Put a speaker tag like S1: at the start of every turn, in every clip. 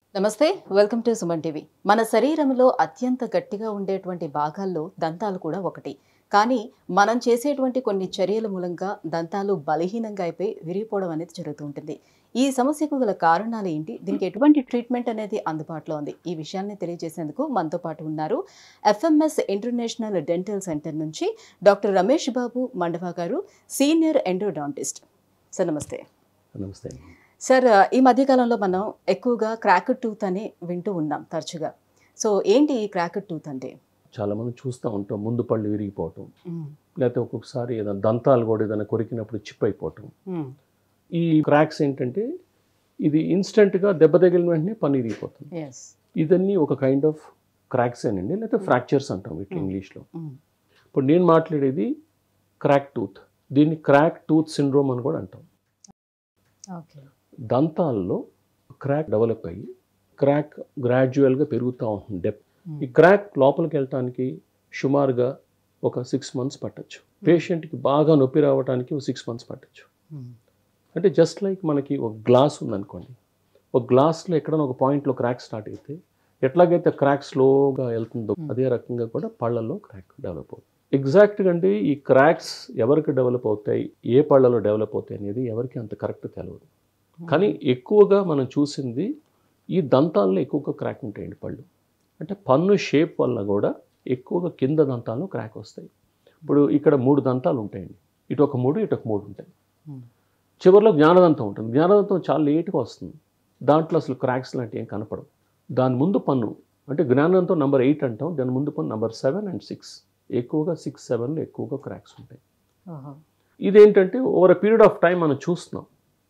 S1: నమస్తే welcome to Suman TV మన శరీరంలో అత్యంత గట్టిగా ఉండేటువంటి భాగాల్లో దంతాలు కూడా ఒకటి కానీ మనం చేసేటువంటి కొన్ని చర్యల మూలంగా దంతాలు బలహీనంగా అయిపోయి విరిగిపోవడం అనేది జరుగుతూ ఉంటుంది ఈ సమస్యకు గల కారణాలు ఏంటి దీనికి ఎటువంటి ట్రీట్మెంట్ అనేది అందుబాటులో ఉంది ఈ విషయాన్ని తెలియజేసేందుకు మనతో పాటు ఉన్నారు ఎఫ్ఎంఎస్ ఇంటర్నేషనల్ డెంటల్ సెంటర్ నుంచి డాక్టర్ రమేష్ బాబు మండవా గారు సీనియర్ ఎండోడాంటిస్ట్ సార్ నమస్తే
S2: నమస్తే
S1: సార్ ఈ మధ్యకాలంలో మనం ఎక్కువగా క్రాకెడ్ టూత్ అని వింటూ ఉన్నాం తరచుగా సో ఏంటి ఈ క్రాకెడ్ టూత్ అంటే
S2: చాలామంది చూస్తూ ఉంటాం ముందు పళ్ళు విరిగిపోవటం లేకపోతే ఒక్కొక్కసారి ఏదైనా దంతాలు కూడా ఏదైనా కొరికినప్పుడు చిప్ అయిపోవటం ఈ క్రాక్స్ ఏంటంటే ఇది ఇన్స్టెంట్గా దెబ్బ తగిలిన వెంటనే పన్ను విరిగిపోతుంది
S1: ఎస్
S2: ఇదన్నీ ఒక కైండ్ ఆఫ్ క్రాక్స్ అండి లేకపోతే ఫ్రాక్చర్స్ అంటాం వీటిని ఇంగ్లీష్లో ఇప్పుడు నేను మాట్లాడేది క్రాక్ టూత్ దీన్ని క్రాక్ టూత్ సిండ్రోమ్ అని కూడా అంటాం
S1: ఓకే
S2: దంతాల్లో క్రాక్ డెవలప్ అయ్యి క్రాక్ గ్రాడ్యువల్గా పెరుగుతూ ఉంటుంది డెప్ ఈ క్రాక్ లోపలికి వెళ్ళటానికి సుమారుగా ఒక సిక్స్ మంత్స్ పట్టచ్చు పేషెంట్కి బాగా నొప్పి రావడానికి ఒక సిక్స్ మంత్స్ పట్టచ్చు అంటే జస్ట్ లైక్ మనకి ఒక గ్లాస్ ఉందనుకోండి ఒక గ్లాస్లో ఎక్కడైనా ఒక పాయింట్లో క్రాక్ స్టార్ట్ అయితే ఎట్లాగైతే క్రాక్ స్లోగా వెళ్తుందో అదే రకంగా కూడా పళ్ళల్లో క్రాక్ డెవలప్ అవుతుంది ఎగ్జాక్ట్గా అంటే ఈ క్రాక్స్ ఎవరికి డెవలప్ అవుతాయి ఏ పళ్ళలో డెవలప్ అవుతాయి అనేది ఎవరికి అంత కరెక్ట్ తెలియదు కానీ ఎక్కువగా మనం చూసింది ఈ దంతాల్లో ఎక్కువగా క్రాక్ ఉంటాయండి పళ్ళు అంటే పన్ను షేప్ వల్ల కూడా ఎక్కువగా కింద దంతాల్లో క్రాక్ వస్తాయి ఇప్పుడు ఇక్కడ మూడు దంతాలు ఉంటాయండి ఇటు ఒక మూడు ఇటు ఒక మూడు ఉంటాయి చివరిలో జ్ఞానదంతం ఉంటుంది జ్ఞానదంతం చాలా లేట్గా వస్తుంది దాంట్లో అసలు క్రాక్స్ లాంటివి ఏం కనపడవు దాని ముందు పన్ను అంటే జ్ఞానదంతం నెంబర్ ఎయిట్ అంటాం దాని ముందు పన్ను నెంబర్ సెవెన్ అండ్ సిక్స్ ఎక్కువగా సిక్స్ సెవెన్లో ఎక్కువగా క్రాక్స్ ఉంటాయి ఇదేంటంటే ఓవర్ పీరియడ్ ఆఫ్ టైం మనం చూస్తున్నాం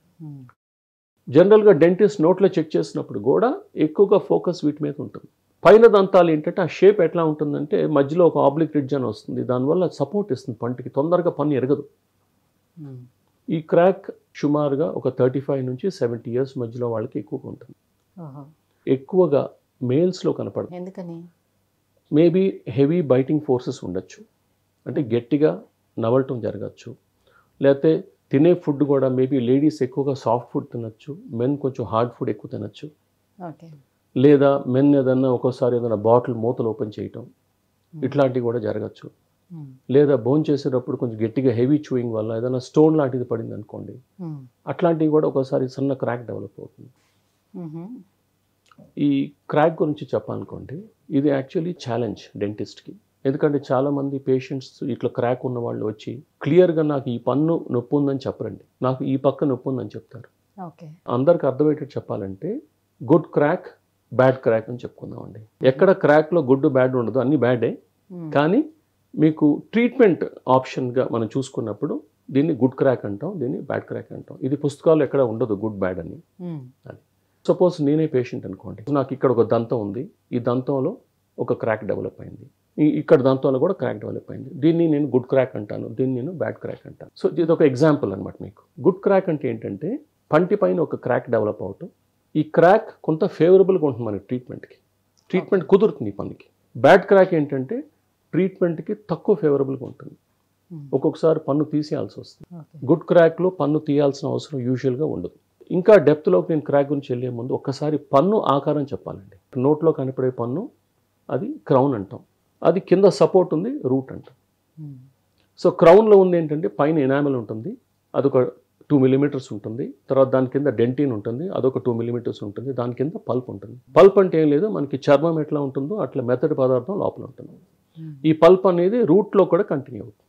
S2: జనరల్గా డెంటిస్ట్ నోట్లో చెక్ చేసినప్పుడు కూడా ఎక్కువగా ఫోకస్ వీటి మీద ఉంటుంది పైన దంతాలు ఏంటంటే ఆ షేప్ ఎట్లా ఉంటుందంటే మధ్యలో ఒక ఆబ్లిక్ రిడ్జ్ అని వస్తుంది దానివల్ల సపోర్ట్ ఇస్తుంది పంటికి తొందరగా పన్ను ఎరగదు ఈ క్రాక్ సుమారుగా ఒక థర్టీ ఫైవ్ నుంచి సెవెంటీ ఇయర్స్ మధ్యలో వాళ్ళకి ఎక్కువగా ఉంటుంది ఎక్కువగా మేల్స్లో కనపడదు
S1: ఎందుకని
S2: మేబీ హెవీ బైటింగ్ ఫోర్సెస్ ఉండొచ్చు అంటే గట్టిగా నవలటం జరగచ్చు లేకపోతే తినే ఫుడ్ కూడా మేబీ లేడీస్ ఎక్కువగా సాఫ్ట్ ఫుడ్ తినచ్చు మెన్ కొంచెం హార్డ్ ఫుడ్ ఎక్కువ తినచ్చు
S1: ఓకే
S2: లేదా మెన్ ఏదన్నా ఒక్కోసారి ఏదైనా బాటిల్ మూతలు ఓపెన్ చేయటం ఇట్లాంటివి కూడా జరగచ్చు లేదా బోన్ చేసేటప్పుడు కొంచెం గట్టిగా హెవీ చూయింగ్ వల్ల ఏదైనా స్టోన్ లాంటిది పడింది అనుకోండి అట్లాంటివి కూడా ఒక్కోసారి సన్న క్రాక్ డెవలప్ అవుతుంది ఈ క్రాక్ గురించి చెప్పాలనుకోండి ఇది యాక్చువల్లీ ఛాలెంజ్ డెంటిస్ట్కి ఎందుకంటే చాలామంది పేషెంట్స్ ఇట్లా క్రాక్ ఉన్న వాళ్ళు వచ్చి క్లియర్గా నాకు ఈ పన్ను నొప్పి ఉందని చెప్పరండి నాకు ఈ పక్క నొప్పి ఉందని చెప్తారు
S1: ఓకే
S2: అందరికి అర్థమయ్యేటట్టు చెప్పాలంటే గుడ్ క్రాక్ బ్యాడ్ క్రాక్ అని చెప్పుకుందామండి ఎక్కడ క్రాక్లో గుడ్ బ్యాడ్ ఉండదు అన్ని బ్యాడే కానీ మీకు ట్రీట్మెంట్ ఆప్షన్గా మనం చూసుకున్నప్పుడు దీన్ని గుడ్ క్రాక్ అంటాం దీన్ని బ్యాడ్ క్రాక్ అంటాం ఇది పుస్తకాలు ఎక్కడ ఉండదు గుడ్ బ్యాడ్ అని సపోజ్ నేనే పేషెంట్ అనుకోండి నాకు ఇక్కడ ఒక దంతం ఉంది ఈ దంతంలో ఒక క్రాక్ డెవలప్ అయింది ఈ- ఇక్కడ దంతంలో కూడా క్రాక్ డెవలప్ అయింది దీన్ని నేను గుడ్ క్రాక్ అంటాను దీన్ని నేను బ్యాడ్ క్రాక్ అంటాను సో ఇది ఒక ఎగ్జాంపుల్ అనమాట మీకు గుడ్ క్రాక్ అంటే ఏంటంటే పంటి పైన ఒక క్రాక్ డెవలప్ అవటం ఈ క్రాక్ కొంత ఫేవరబుల్గా ఉంటుంది మనకి ట్రీట్మెంట్కి ట్రీట్మెంట్ కుదురుతుంది ఈ పనికి బ్యాడ్ క్రాక్ ఏంటంటే ట్రీట్మెంట్కి తక్కువ ఫేవరబుల్గా ఉంటుంది ఒక్కొక్కసారి పన్ను తీసేయాల్సి వస్తుంది
S1: ఓకే
S2: గుడ్ క్రాక్లో పన్ను తీయాల్సిన అవసరం యూజువల్గా ఉండదు ఇంకా డెప్త్లోకి నేను క్రాక్ గురించి వెళ్ళే ముందు ఒక్కసారి పన్ను ఆకారం చెప్పాలండి నోట్లో కనపడే పన్ను అది క్రౌన్ అంటాం అది కింద సపోర్ట్ ఉంది రూట్ అంటాం సో క్రౌన్లో ఉంది ఏంటంటే పైన ఎనామెల్ ఉంటుంది అదొక టూ మిలీమీటర్స్ ఉంటుంది తర్వాత దాని కింద డెంటిన్ ఉంటుంది అదొక టూ మిలీమీటర్స్ ఉంటుంది దాని కింద పల్ప్ ఉంటుంది పల్ప్ అంటే ఏం లేదు మనకి చర్మం ఎట్లా ఉంటుందో అట్లా మెత్తటి పదార్థం లోపల ఉంటుంది ఈ పల్ప్ అనేది రూట్లో కూడా కంటిన్యూ అవుతుంది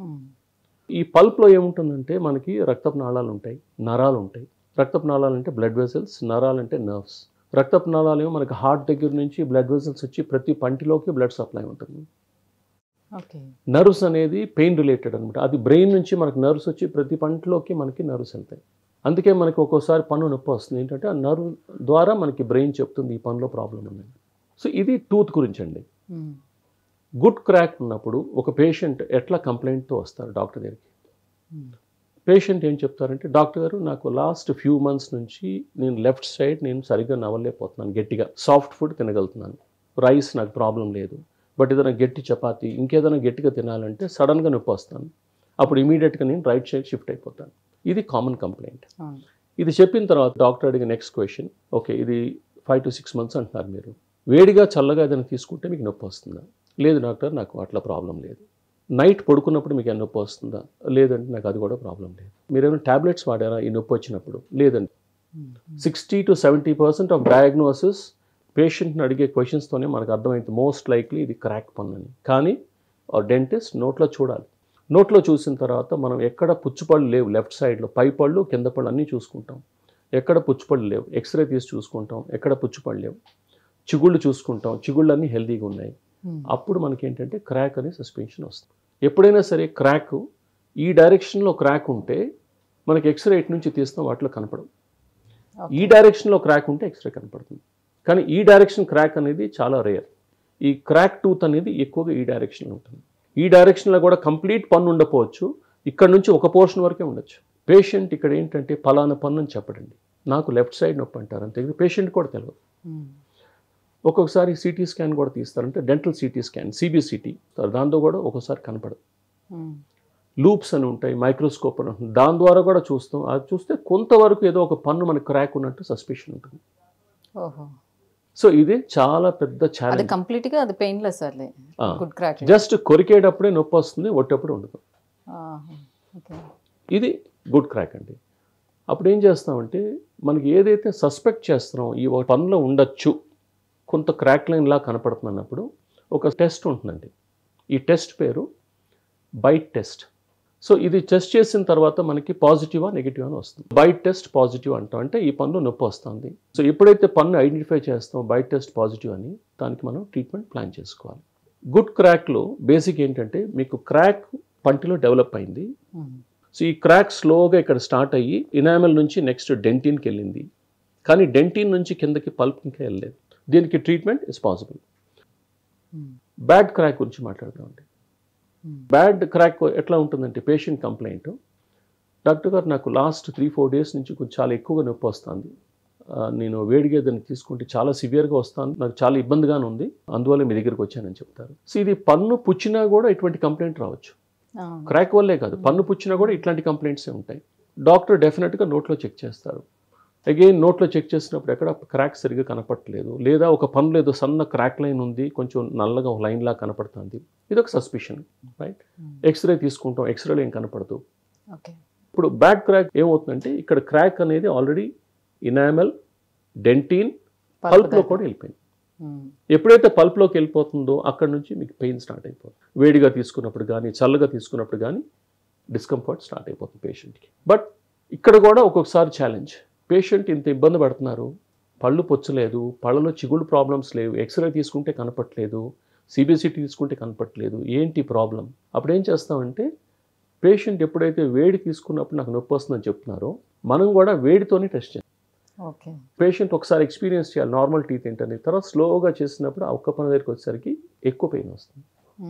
S2: ఈ పల్ప్లో ఏముంటుందంటే మనకి రక్తపు నాళాలు ఉంటాయి నరాలు ఉంటాయి రక్తపు నాళాలు అంటే బ్లడ్ వెసల్స్ నరాలు అంటే నర్వ్స్ రక్తపు నాళాలు ఏమో మనకి హార్ట్ దగ్గర నుంచి బ్లడ్ వెసల్స్ వచ్చి ప్రతి పంటిలోకి బ్లడ్ సప్లై ఉంటుంది
S1: ఓకే
S2: నర్వ్స్ అనేది పెయిన్ రిలేటెడ్ అనమాట అది బ్రెయిన్ నుంచి మనకి నర్వ్స్ వచ్చి ప్రతి పంటలోకి మనకి నర్వ్స్ వెళ్తాయి అందుకే మనకి ఒక్కోసారి పన్ను నొప్పి వస్తుంది ఏంటంటే ఆ నర్వ్ ద్వారా మనకి బ్రెయిన్ చెప్తుంది ఈ పనిలో ప్రాబ్లం ఉందని సో ఇది టూత్ గురించి అండి గుడ్ క్రాక్ ఉన్నప్పుడు ఒక పేషెంట్ ఎట్లా కంప్లైంట్తో వస్తారు డాక్టర్ దగ్గరికి పేషెంట్ ఏం చెప్తారంటే డాక్టర్ గారు నాకు లాస్ట్ ఫ్యూ మంత్స్ నుంచి నేను లెఫ్ట్ సైడ్ నేను సరిగ్గా నవ్వలేకపోతున్నాను గట్టిగా సాఫ్ట్ ఫుడ్ తినగలుగుతున్నాను రైస్ నాకు ప్రాబ్లం లేదు బట్ ఏదైనా గట్టి చపాతి ఇంకేదైనా గట్టిగా తినాలంటే సడన్గా నొప్పి వస్తాను అప్పుడు ఇమీడియట్గా నేను రైట్ సైడ్ షిఫ్ట్ అయిపోతాను ఇది కామన్ కంప్లైంట్ ఇది చెప్పిన తర్వాత డాక్టర్ అడిగే నెక్స్ట్ క్వశ్చన్ ఓకే ఇది ఫైవ్ టు సిక్స్ మంత్స్ అంటున్నారు మీరు వేడిగా చల్లగా ఏదైనా తీసుకుంటే మీకు నొప్పి వస్తుందా లేదు డాక్టర్ నాకు అట్లా ప్రాబ్లం లేదు నైట్ పడుకున్నప్పుడు మీకు ఏమైనా నొప్పి వస్తుందా లేదంటే నాకు అది కూడా ప్రాబ్లం లేదు మీరు ఏమైనా ట్యాబ్లెట్స్ వాడారా ఈ నొప్పి వచ్చినప్పుడు లేదండి sixty to seventy percent of diagnosis పేషెంట్ని అడిగే క్వశ్చన్స్తోనే మనకు అర్థమైంది మోస్ట్ లైక్లీ ఇది క్రాక్ పన్ను అని కానీ డెంటిస్ట్ నోట్లో చూడాలి నోట్లో చూసిన తర్వాత మనం ఎక్కడ పుచ్చుపళ్ళు లేవు లెఫ్ట్ సైడ్లో పై పళ్ళు కింద పళ్ళు అన్నీ చూసుకుంటాం ఎక్కడ పుచ్చుపళ్ళు లేవు ఎక్స్రే తీసి చూసుకుంటాం ఎక్కడ పుచ్చుపళ్ళు లేవు చిగుళ్ళు చూసుకుంటాం చిగుళ్ళు అన్నీ హెల్తీగా ఉన్నాయి అప్పుడు మనకి ఏంటంటే క్రాక్ అనే సస్పెన్షన్ వస్తుంది ఎప్పుడైనా సరే క్రాక్ ఈ డైరెక్షన్లో క్రాక్ ఉంటే మనకి ఎక్స్రే ఇటు నుంచి తీస్తాం వాటిలో కనపడవు ఈ డైరెక్షన్లో క్రాక్ ఉంటే ఎక్స్రే కనపడుతుంది కానీ ఈ డైరెక్షన్ క్రాక్ అనేది చాలా రేర్ ఈ క్రాక్ టూత్ అనేది ఎక్కువగా ఈ డైరెక్షన్లో ఉంటుంది ఈ డైరెక్షన్లో కూడా కంప్లీట్ పన్ను ఉండకపోవచ్చు ఇక్కడ నుంచి ఒక పోర్షన్ వరకే ఉండొచ్చు పేషెంట్ ఇక్కడ ఏంటంటే పలానా పన్ను అని చెప్పడండి నాకు లెఫ్ట్ సైడ్ నొప్పి అంటారు అంతే పేషెంట్ కూడా తెలియదు ఒక్కొక్కసారి సిటీ స్కాన్ కూడా తీస్తారంటే డెంటల్ సిటీ స్కాన్ సిబిసిటీ దాంతో కూడా ఒక్కోసారి కనపడదు లూప్స్ అని ఉంటాయి మైక్రోస్కోప్ అని ఉంటుంది దాని ద్వారా కూడా చూస్తాం అది చూస్తే కొంతవరకు ఏదో ఒక పన్ను మనకు క్రాక్ ఉన్నట్టు సస్పెషన్ ఉంటుంది
S1: ఓహో
S2: సో ఇది చాలా పెద్ద
S1: అది
S2: ఛాలెంజ్
S1: కంప్లీట్ గా అది పెయిన్లెస్ అర్లే గుడ్ క్రాక్
S2: జస్ట్ కొరికేటప్పుడే నొప్పి వస్తుంది ఒట్టప్పుడు ఉండదు
S1: ఓకే
S2: ఇది గుడ్ క్రాక్ అండి అప్పుడు ఏం చేస్తామంటే మనకి ఏదైతే సస్పెక్ట్ చేస్తున్నామో ఈ ఒక పనిలో ఉండొచ్చు కొంత క్రాక్ లైన్లా కనపడుతున్నప్పుడు ఒక టెస్ట్ ఉంటుందండి ఈ టెస్ట్ పేరు బైట్ టెస్ట్ సో ఇది టెస్ట్ చేసిన తర్వాత మనకి పాజిటివా నెగిటివ్ అని వస్తుంది బైట్ టెస్ట్ పాజిటివ్ అంటాం అంటే ఈ పన్ను నొప్పి వస్తుంది సో ఎప్పుడైతే పన్ను ఐడెంటిఫై చేస్తామో బైట్ టెస్ట్ పాజిటివ్ అని దానికి మనం ట్రీట్మెంట్ ప్లాన్ చేసుకోవాలి గుడ్ క్రాక్లో బేసిక్ ఏంటంటే మీకు క్రాక్ పంటిలో డెవలప్ అయింది సో ఈ క్రాక్ స్లోగా ఇక్కడ స్టార్ట్ అయ్యి ఇనామెల్ నుంచి నెక్స్ట్ డెంటిన్కి వెళ్ళింది కానీ డెంటిన్ నుంచి కిందకి పల్ప్ ఇంకా వెళ్ళలేదు దీనికి treatment is possible bad crack గురించి మాట్లాడదామండి బ్యాడ్ క్రాక్ ఎట్లా ఉంటుందంటే పేషెంట్ కంప్లైంట్ డాక్టర్ గారు నాకు లాస్ట్ త్రీ ఫోర్ డేస్ నుంచి కొంచెం చాలా ఎక్కువగా నొప్పి వస్తుంది ఆ, నేను వేడిగా దాన్ని తీసుకుంటే చాలా సివియర్గా వస్తాను నాకు చాలా ఇబ్బందిగానే ఉంది అందువల్ల మీ దగ్గరికి వచ్చానని చెప్తారు సో ఇది పన్ను పుచ్చినా కూడా ఇటువంటి కంప్లైంట్ రావచ్చు క్రాక్ వల్లే కాదు పన్ను పుచ్చినా కూడా ఇట్లాంటి కంప్లైంట్సే ఉంటాయి డాక్టర్ డెఫినెట్గా నోట్లో చెక్ చేస్తారు అగైన్ నోట్లో చెక్ చేసినప్పుడు ఎక్కడ క్రాక్ సరిగ్గా కనపడట్లేదు లేదా ఒక పన్నులో ఏదో సన్న క్రాక్ లైన్ ఉంది కొంచెం నల్లగా ఒక లైన్ లా కనపడుతుంది ఇది ఒక సస్పిషన్ రైట్ ఎక్స్రే తీసుకుంటాం ఎక్స్రేలో ఏం కనపడదు
S1: ఓకే
S2: ఇప్పుడు బ్యాడ్ క్రాక్ ఏమవుతుందంటే ఇక్కడ క్రాక్ అనేది ఆల్రెడీ ఇనామెల్ డెంటిన్ పల్ప్లో కూడా వెళ్ళిపోయింది ఎప్పుడైతే పల్ప్లోకి వెళ్ళిపోతుందో అక్కడ నుంచి మీకు పెయిన్ స్టార్ట్ అయిపోతుంది వేడిగా తీసుకున్నప్పుడు కానీ చల్లగా తీసుకున్నప్పుడు కానీ డిస్కంఫర్ట్ స్టార్ట్ అయిపోతుంది పేషెంట్కి బట్ ఇక్కడ కూడా ఒక్కొక్కసారి ఛాలెంజ్ పేషెంట్ ఇంత ఇబ్బంది పడుతున్నారు పళ్ళు పొచ్చలేదు పళ్ళలో చిగుళ్ళు ప్రాబ్లమ్స్ లేవు ఎక్స్రే తీసుకుంటే కనపట్లేదు సిబిసిటీ తీసుకుంటే కనపట్లేదు ఏంటి ప్రాబ్లం అప్పుడు ఏం చేస్తామంటే పేషెంట్ ఎప్పుడైతే వేడి తీసుకున్నప్పుడు నాకు నొప్పి వస్తుందని చెప్తున్నారో మనం కూడా వేడితోనే టెస్ట్ చేస్తాం
S1: ఓకే
S2: పేషెంట్ ఒకసారి ఎక్స్పీరియన్స్ చేయాలి నార్మల్ టీత్ ఏంటని తర్వాత స్లోగా చేసినప్పుడు ఆ ఒక్క పన్ను దగ్గరికి వచ్చేసరికి ఎక్కువ పెయిన్ వస్తుంది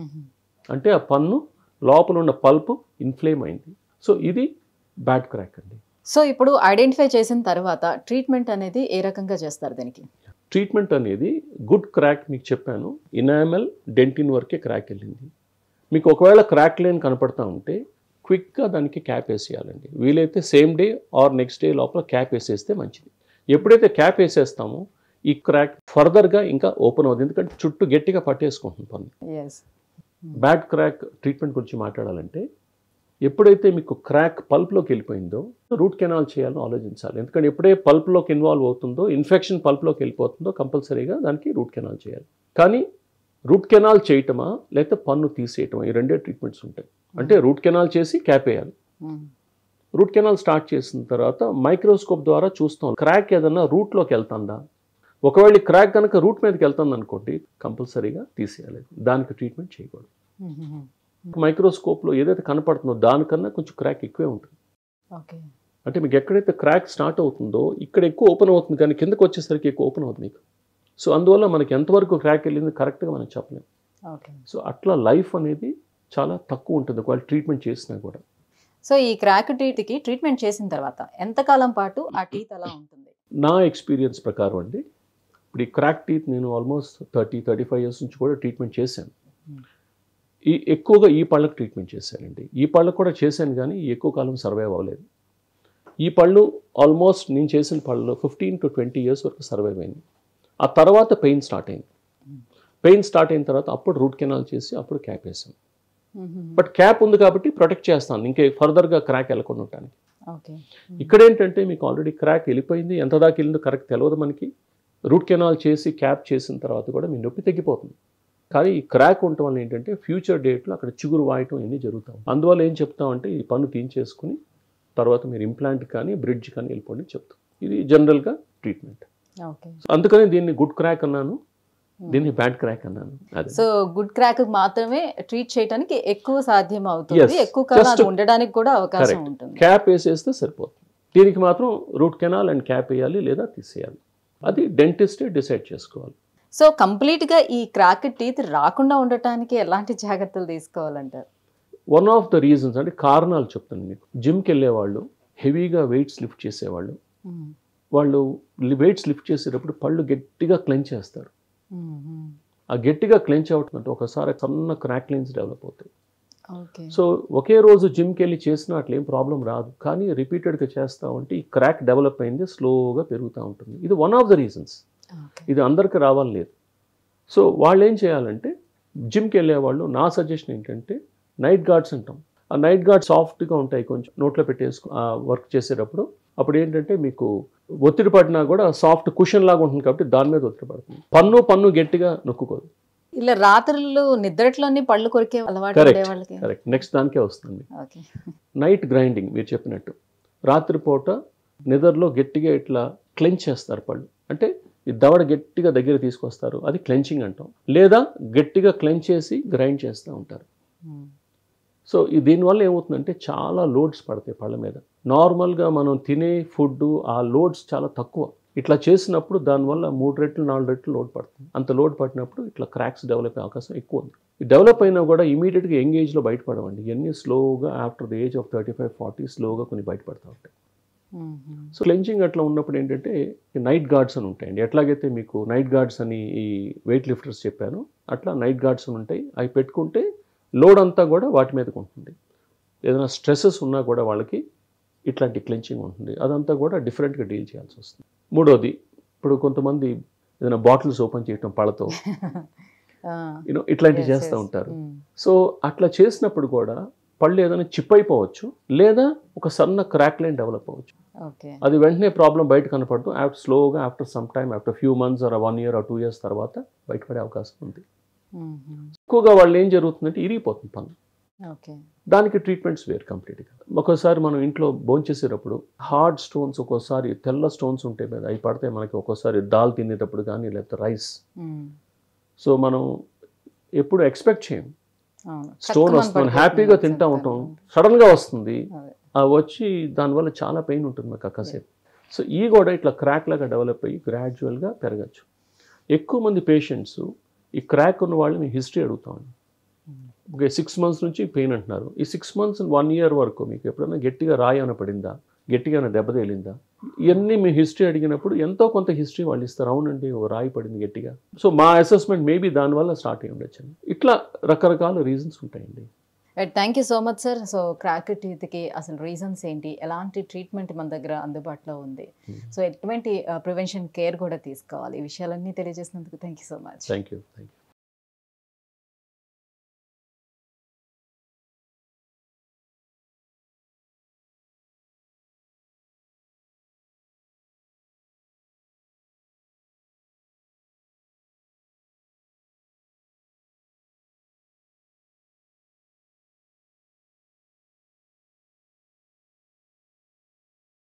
S2: అంటే ఆ పన్ను లోపల ఉన్న పల్ప్ ఇన్ఫ్లేమ్ అయింది సో ఇది బ్యాడ్ క్రాక్ అండి
S1: సో ఇప్పుడు ఐడెంటిఫై చేసిన తర్వాత ట్రీట్మెంట్ అనేది ఏ రకంగా చేస్తారు దీనికి
S2: ట్రీట్మెంట్ అనేది గుడ్ క్రాక్ మీకు చెప్పాను ఇనామెల్ డెంటిన్ వరకే క్రాక్ వెళ్ళింది మీకు ఒకవేళ క్రాక్ లేని కనపడతా ఉంటే క్విక్గా దానికి క్యాప్ వేసేయాలండి వీలైతే same day or next day లోపల క్యాప్ వేసేస్తే మంచిది ఎప్పుడైతే క్యాప్ వేసేస్తామో ఈ క్రాక్ ఫర్దర్గా ఇంకా ఓపెన్ అవుతుంది ఎందుకంటే చుట్టూ గట్టిగా పట్టేసుకుంటుంది పన్ను
S1: ఎస్
S2: బ్యాడ్ క్రాక్ ట్రీట్మెంట్ గురించి మాట్లాడాలంటే ఎప్పుడైతే మీకు క్రాక్ పల్ప్లోకి వెళ్ళిపోయిందో రూట్ కెనాల్ చేయాలని ఆలోచించాలి ఎందుకంటే ఎప్పుడే పల్ప్లోకి ఇన్వాల్వ్ అవుతుందో ఇన్ఫెక్షన్ పల్ప్లోకి వెళ్ళిపోతుందో కంపల్సరీగా దానికి రూట్ కెనాల్ చేయాలి కానీ రూట్ కెనాల్ చేయటమా లేకపోతే పన్ను తీసేయటమా ఈ రెండే ట్రీట్మెంట్స్ ఉంటాయి అంటే రూట్ కెనాల్ చేసి క్యాప్ వేయాలి రూట్ కెనాల్ స్టార్ట్ చేసిన తర్వాత మైక్రోస్కోప్ ద్వారా చూస్తాం క్రాక్ ఏదన్నా రూట్లోకి వెళ్తుందా ఒకవేళ ఈ క్రాక్ కనుక రూట్ మీదకి వెళ్తుంది అనుకోండి కంపల్సరీగా తీసేయాలి దానికి ట్రీట్మెంట్ చేయకూడదు మైక్రోస్కోప్లో ఏదైతే కనపడుతుందో దానికన్నా కొంచెం క్రాక్ ఎక్కువే ఉంటుంది
S1: ఓకే
S2: అంటే మీకు ఎక్కడైతే క్రాక్ స్టార్ట్ అవుతుందో ఇక్కడ ఎక్కువ ఓపెన్ అవుతుంది కానీ కిందకు వచ్చేసరికి ఎక్కువ ఓపెన్ అవుతుంది మీకు సో అందువల్ల మనకి ఎంతవరకు క్రాక్ వెళ్ళింది కరెక్ట్గా మనం చెప్పలేం
S1: ఓకే
S2: సో అట్లా లైఫ్ అనేది చాలా తక్కువ ఉంటుంది ఒకవేళ ట్రీట్మెంట్ చేసినా కూడా
S1: సో ఈ క్రాక్ టీత్కి ట్రీట్మెంట్ చేసిన తర్వాత ఎంతకాలం పాటు ఆ టీత్ అలా ఉంటుంది
S2: నా ఎక్స్పీరియన్స్ ప్రకారం అండి ఇప్పుడు ఈ క్రాక్ టీత్ నేను almost thirty thirty five years నుంచి కూడా ట్రీట్మెంట్ చేశాను ఈ ఎక్కువగా ఈ పళ్ళకు ట్రీట్మెంట్ చేశానండి ఈ పళ్ళకు కూడా చేశాను కానీ ఎక్కువ కాలం సర్వైవ్ అవ్వలేదు ఈ పళ్ళు ఆల్మోస్ట్ నేను చేసిన పళ్ళు ఫిఫ్టీన్ టు ట్వంటీ ఇయర్స్ వరకు సర్వైవ్ అయింది ఆ తర్వాత పెయిన్ స్టార్ట్ అయింది పెయిన్ స్టార్ట్ అయిన తర్వాత అప్పుడు రూట్ కెనాల్ చేసి అప్పుడు క్యాప్ వేసాం బట్ క్యాప్ ఉంది కాబట్టి ప్రొటెక్ట్ చేస్తాను ఇంకే ఫర్దర్గా క్రాక్ వెళ్ళకుండా ఉండటానికి
S1: ఓకే
S2: ఇక్కడ ఏంటంటే మీకు ఆల్రెడీ క్రాక్ వెళ్ళిపోయింది ఎంత దాకా వెళ్ళిందో కరెక్ట్ తెలియదు మనకి రూట్ కెనాల్ చేసి క్యాప్ చేసిన తర్వాత కూడా మీ నొప్పి తగ్గిపోతుంది కానీ ఈ క్రాక్ ఉండటం వల్ల ఏంటంటే ఫ్యూచర్ డేట్లో అక్కడ చిగురు వాయటం ఇవన్నీ జరుగుతాం అందువల్ల ఏం చెప్తామంటే ఈ పన్ను తీయించేసుకుని తర్వాత మీరు ఇంప్లాంట్ కానీ బ్రిడ్జ్ కానీ వెళ్ళిపోండి చెప్తాం ఇది జనరల్గా ట్రీట్మెంట్
S1: ఓకే
S2: అందుకని దీన్ని గుడ్ క్రాక్ అన్నాను దీన్ని బ్యాడ్ క్రాక్ అన్నాను అదే
S1: సో గుడ్ క్రాక్ మాత్రమే ట్రీట్ చేయడానికి ఎక్కువ సాధ్యం అవుతుంది
S2: Yes.
S1: ఎక్కువ కాలం
S2: Just
S1: అది ఉండడానికి కూడా అవకాశం
S2: Correct.
S1: ఉంటుంది
S2: క్యాప్ వేసేస్తే సరిపోతుంది దీనికి మాత్రం రూట్ కెనాల్ అండ్ క్యాప్ వేయాలి లేదా తీసేయాలి అది డెంటిస్టే డిసైడ్ చేసుకోవాలి
S1: సో కంప్లీట్ గా ఈ క్రాక్ టీత్ రాకుండా ఉండటానికి ఎలాంటి జాగ్రత్తలు తీసుకోవాలంటారు
S2: వన్ ఆఫ్ ద రీజన్స్ అంటే కారణాలు చెప్తాను మీకు జిమ్కి వెళ్ళేవాళ్ళు హెవీగా వెయిట్స్ లిఫ్ట్ చేసేవాళ్ళు వాళ్ళు వెయిట్స్ లిఫ్ట్ చేసేటప్పుడు పళ్ళు గట్టిగా క్లెంచ్ చేస్తారు ఆ గట్టిగా క్లెంచ్ అవుట్ అంటే ఒకసారి సన్న క్రాక్ లైన్స్ డెవలప్ అవుతాయి
S1: ఓకే
S2: సో ఒకే రోజు జిమ్కి వెళ్ళి చేసినా అట్లా ఏం ప్రాబ్లం రాదు కానీ రిపీటెడ్గా చేస్తూ ఉంటే ఈ క్రాక్ డెవలప్ అయింది స్లోగా పెరుగుతూ ఉంటుంది ఇది one of the reasons
S1: okay
S2: ఇది అందరికి రావాలి లేదు సో వాళ్ళు ఏం చేయాలంటే జిమ్కి వెళ్ళే వాళ్ళు నా సజెషన్ ఏంటంటే నైట్ గార్డ్స్ అంటాం ఆ నైట్ గార్డ్ సాఫ్ట్గా ఉంటాయి కొంచెం నోట్లో పెట్టేసుకు వర్క్ చేసేటప్పుడు అప్పుడు ఏంటంటే మీకు ఒత్తిడి పడినా కూడా సాఫ్ట్ కుషన్ లాగా ఉంటుంది కాబట్టి దాని మీద ఒత్తిడి పడుతుంది పన్ను పన్ను గట్టిగా నొక్కుకోదు
S1: ఇలా రాత్రులు నిద్రట్లోని పళ్ళు కొరికే అలవాటు
S2: Correct.
S1: ఉండే వాళ్ళకి
S2: కరెక్ట్ నెక్స్ట్ దానికే వస్తుంది
S1: ఓకే
S2: నైట్ గ్రైండింగ్ మీరు చెప్పినట్టు రాత్రిపూట నిద్రలో గట్టిగా ఇట్లా క్లెంచ్ చేస్తారు పళ్ళు అంటే ఈ దవడ గట్టిగా దగ్గర తీసుకొస్తారు అది క్లెంచింగ్ అంటాం లేదా గట్టిగా క్లెంచ్ చేసి గ్రైండ్ చేస్తూ ఉంటారు సో ఈ దీనివల్ల ఏమవుతుందంటే చాలా లోడ్స్ పడతాయి పళ్ళ మీద నార్మల్గా మనం తినే ఫుడ్ ఆ లోడ్స్ చాలా తక్కువ ఇట్లా చేసినప్పుడు దానివల్ల మూడు రెట్లు నాలుగు రెట్లు లోడ్ పడుతుంది అంత లోడ్ పడినప్పుడు ఇట్లా క్రాక్స్ డెవలప్ అయ్యే అవకాశం ఎక్కువ ఉంది ఈ డెవలప్ అయినా కూడా ఇమీడియట్గా యంగ్ ఏజ్లో బయటపడవండి ఇవన్నీ స్లోగా after the age of thirty five forty స్లోగా కొన్ని బయటపడతా ఉంటాయి సో క్లెంచింగ్ అట్లా ఉన్నప్పుడు ఏంటంటే నైట్ గార్డ్స్ అని ఉంటాయండి ఎట్లాగైతే మీకు నైట్ గార్డ్స్ అని ఈ వెయిట్ లిఫ్టర్స్ చెప్పాను అట్లా నైట్ గార్డ్స్ అని ఉంటాయి అవి పెట్టుకుంటే లోడ్ అంతా కూడా వాటి మీదకి ఉంటుంది ఏదైనా స్ట్రెస్సెస్ ఉన్నా కూడా వాళ్ళకి ఇట్లాంటి క్లెంచింగ్ ఉంటుంది అదంతా కూడా డిఫరెంట్గా డీల్ చేయాల్సి వస్తుంది మూడోది ఇప్పుడు కొంతమంది ఏదైనా బాటిల్స్ ఓపెన్ చేయటం పళ్ళతో యూనో ఇట్లాంటివి చేస్తూ ఉంటారు సో అట్లా చేసినప్పుడు కూడా పళ్ళు ఏదైనా చిప్ అయిపోవచ్చు లేదా ఒక సన్న క్రాక్ లైన్ డెవలప్ అవ్వచ్చు
S1: ఓకే
S2: అది వెంటనే ప్రాబ్లం బయట కనపడదు ఆఫ్టర్ స్లోగా after some time after few months or one year or two years తర్వాత బయటపడే అవకాశం ఉంది ఎక్కువగా వాళ్ళు ఏం జరుగుతుందంటే ఇరిగిపోతుంది పన్ను
S1: ఓకే
S2: దానికి ట్రీట్మెంట్స్ వేరు కంప్లీట్గా ఒక్కోసారి మనం ఇంట్లో భోంచేసేటప్పుడు హార్డ్ స్టోన్స్ ఒక్కోసారి తెల్ల స్టోన్స్ ఉంటాయి కదా అవి పడితే మనకి ఒక్కోసారి దాల్ తినేటప్పుడు కానీ లేకపోతే రైస్ సో మనం ఎప్పుడు ఎక్స్పెక్ట్ చేయం
S1: అవును
S2: స్టోన్
S1: తక్కువ
S2: వస్తుంది
S1: మంది
S2: హ్యాపీగా
S1: పడుతుంది
S2: తింటా
S1: చెప్తాను.
S2: ఉంటాం సడన్గా వస్తుంది
S1: అదే.
S2: ఆ వచ్చి దానివల్ల చాలా పెయిన్ ఉంటుంది మాకు అక్కసేపు సో ఈ కూడా ఇట్లా క్రాక్ లాగా డెవలప్ అయ్యి గ్రాడ్యువల్గా పెరగచ్చు ఎక్కువ మంది పేషెంట్స్ ఈ క్రాక్ ఉన్న వాళ్ళు మేము హిస్టరీ అడుగుతామండి ఓకే సిక్స్ మంత్స్ నుంచి పెయిన్ అంటున్నారు ఈ సిక్స్ మంత్స్ వన్ ఇయర్ వరకు మీకు ఎప్పుడైనా గట్టిగా రాయి ఏమైనా పడిందా గట్టిగా ఏమైనా దెబ్బ తేలిందా ఇవన్నీ మీ హిస్టరీ అడిగినప్పుడు ఎంతో కొంత హిస్టరీ వాళ్ళు ఇస్తారు అవునండి ఓ రాయి పడింది గట్టిగా సో మా అసెస్మెంట్ మేబీ దానివల్ల స్టార్ట్ అయ్యి ఉండొచ్చు ఇట్లా రకరకాల రీజన్స్ ఉంటాయండి
S1: thank you so much sir so crack టీత్కి అసలు రీజన్స్ ఏంటి ఎలాంటి ట్రీట్మెంట్ మన దగ్గర అందుబాటులో ఉంది సో ఎటువంటి ప్రివెన్షన్ కేర్ కూడా తీసుకోవాలి ఈ విషయాలన్నీ తెలియజేసినందుకు thank you so much
S2: thank you thank you